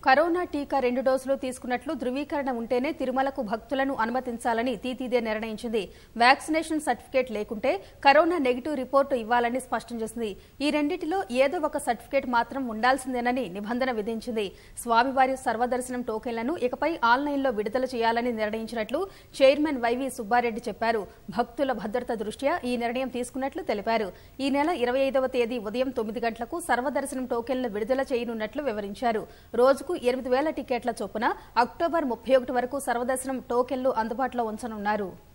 corona టీకా రెండు డోసులు తీసుకున్నట్లు ధృవీకరణ ఉంటేనే తిరుమలకు భక్తులను అనుమతించాలని తీతీదే నిర్ణయించింది వ్యాక్సినేషన్ సర్టిఫికేట్ లేకుంటే కరోనా నెగిటివ్ రిపోర్టు ఇవ్వాలని స్పష్టం చేసింది ఈ రెండింటిలో ఏదో ఒక సర్టిఫికేట్ మాత్రం ఉండాల్సిందేనని నిబంధన విధించింది స్వామివారి సర్వదర్శనం టోకెన్లను ఇకపై ఆన్లైన్లో విడుదల చేయాలని నిర్ణయించినట్లు చైర్మన్ వైవి సుబ్బారెడ్డి చెప్పారు భక్తుల భద్రత దృష్ట్యా ఈ నిర్ణయం తీసుకున్నట్లు తెలిపారు ఈ నెల ఇరవై ఐదవ తేదీ ఉదయం తొమ్మిది గంటలకు సర్వదర్శనం టోకెన్లు విడుదల చేయనున్నట్లు వివరించారు రోజుకు ఎనిమిది వేల టికెట్ల చొప్పున అక్టోబర్ ముప్పై ఒకటి వరకు సర్వదర్శనం టోకెన్లు అందుబాటులో ఉంచనున్నారు